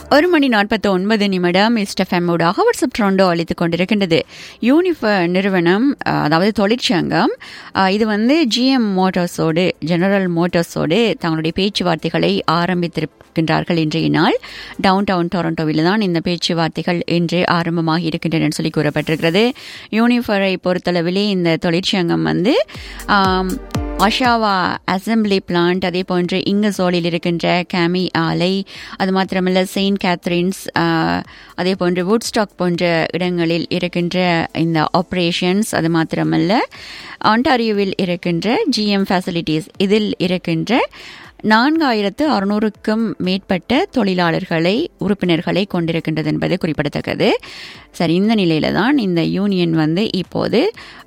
ஒரு மணி நாற்பத்தி ஒன்பது நிமிடம் இஸ்டஃபெம்மோடாக வாட்ஸ்அப் ட்ரோண்டோ அளித்துக் கொண்டிருக்கின்றது யூனிஃபர் நிறுவனம் அஹ், அதாவது தொழிற்சங்கம் அஹ், இது வந்து ஜிஎம் மோட்டார்ஸோடு ஜெனரல் மோட்டார்ஸோடு தங்களுடைய பேச்சுவார்த்தைகளை ஆரம்பித்திருக்கின்றார்கள் இன்றைய நாள் டவுன் டவுன் டொரண்டோவில் தான் இந்த பேச்சுவார்த்தைகள் இன்று ஆரம்பமாகி இருக்கின்றன சொல்லி கூறப்பட்டிருக்கிறது யூனிஃபரை பொறுத்தளவிலே இந்த தொழிற்சங்கம் வந்து ஆம், அஷாவா அசம்பிளி பிளான்ட் அதே போன்று இங்கசோலில் இருக்கின்ற கேமி ஆலை அது மாத்திரமல்ல செயின்ட் கேத்ரின்ஸ் ஆஹ், அதே போன்று வுட்ஸ்டாக் போன்ற இடங்களில் இருக்கின்ற இந்த ஆப்ரேஷன்ஸ் அது மாத்திரமல்ல ஆண்டாரியோவில் இருக்கின்ற ஜிஎம் ஃபெசிலிட்டிஸ் இதில் இருக்கின்ற நான்காயிரத்து அறுநூறுக்கும் மேற்பட்ட தொழிலாளர்களை உறுப்பினர்களை கொண்டிருக்கின்றது என்பது குறிப்பிடத்தக்கது சரி இந்த நிலையில தான் இந்த யூனியன் வந்து இப்போது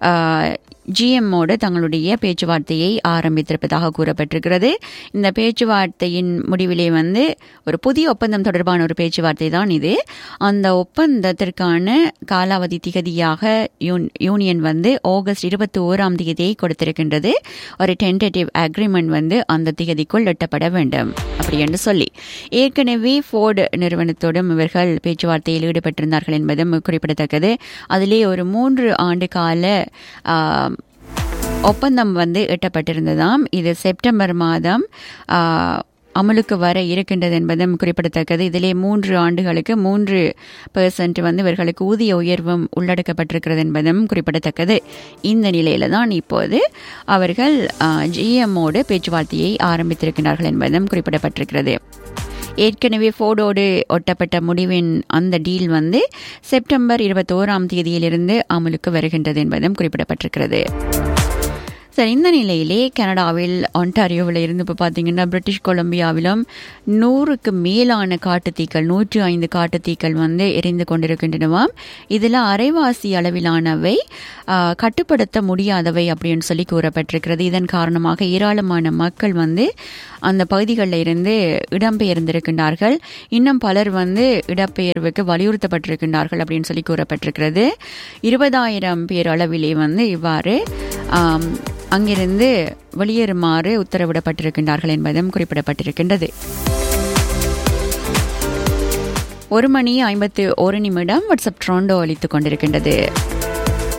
ஜிஎம்மோடு தங்களுடைய பேச்சுவார்த்தையை ஆரம்பித்திருப்பதாக கூறப்பட்டிருக்கிறது இந்த பேச்சுவார்த்தையின் முடிவிலே வந்து ஒரு புதிய ஒப்பந்தம் தொடர்பான ஒரு பேச்சுவார்த்தை தான் இது அந்த ஒப்பந்தத்திற்கான காலாவதி திகதியாக யூன்- யூனியன் வந்து ஆகஸ்ட் இருபத்தி ஓராம் தேதியை கொடுத்திருக்கின்றது ஒரு டென்டேட்டிவ் அக்ரிமெண்ட் வந்து அந்த திகதிக்குள் எட்டப்பட வேண்டும் அப்படி என்று சொல்லி ஏற்கனவே ஃபோர்டு நிறுவனத்தோடும் இவர்கள் பேச்சுவார்த்தையில் ஈடுபட்டிருந்தார்கள் என்பதும் குறிப்பிடத்தக்கது அதிலே ஒரு மூன்று ஆண்டு கால ஆ, ஒப்பந்தம் வந்து எட்டப்பட்டிருந்ததாம் இது செப்டம்பர் மாதம் ஆ, அமலுக்கு வர இருக்கின்றது என்பதும் குறிப்பிடத்தக்கது இதிலே மூன்று ஆண்டுகளுக்கு மூன்று பெர்சன்ட் வந்து இவர்களுக்கு ஊதிய உயர்வும் உள்ளடக்கப்பட்டிருக்கிறது என்பதும் குறிப்பிடத்தக்கது இந்த நிலையில தான் இப்போது அவர்கள் ஜிஎம்மோடு பேச்சுவார்த்தையை ஆரம்பித்திருக்கிறார்கள் என்பதும் குறிப்பிடப்பட்டிருக்கிறது ஏற்கனவே ஃபோர்டோடு ஒட்டப்பட்ட முடிவின் அந்த டீல் வந்து செப்டம்பர் இருபத்தோராம் தேதியிலிருந்து அமலுக்கு வருகின்றது என்பதும் குறிப்பிடப்பட்டிருக்கிறது சரி இந்த நிலையிலே கனடாவில் ஒன்டாரியோவில் இருந்து இப்போ பார்த்தீங்கன்னா பிரிட்டிஷ் கொலம்பியாவிலும் நூறுக்கு மேலான காட்டுத்தீக்கள் நூற்று ஐந்து காட்டுத்தீக்கள் வந்து எரிந்து கொண்டிருக்கின்றனவாம் இதில் அரைவாசி அளவிலானவை ஆ, கட்டுப்படுத்த முடியாதவை அப்படின்னு சொல்லி கூறப்பட்டிருக்கிறது இதன் காரணமாக ஏராளமான மக்கள் வந்து அந்த பகுதிகளில் இருந்து இடம்பெயர்ந்திருக்கின்றார்கள் இன்னும் பலர் வந்து இடப்பெயர்வுக்கு வலியுறுத்தப்பட்டிருக்கின்றார்கள் அப்படின்னு சொல்லி கூறப்பட்டிருக்கிறது இருபதாயிரம் பேர் அளவிலே வந்து இவ்வாறு ஆம், அங்கிருந்து வெளியேறுமாறு உத்தரவிடப்பட்டிருக்கின்றார்கள் என்பதும் குறிப்பிடப்பட்டிருக்கின்றது ஒரு மணி ஐம்பத்து ஒரு நிமிடம் வாட்ஸ்அப் ட்ரோண்டோ அளித்துக் கொண்டிருக்கின்றது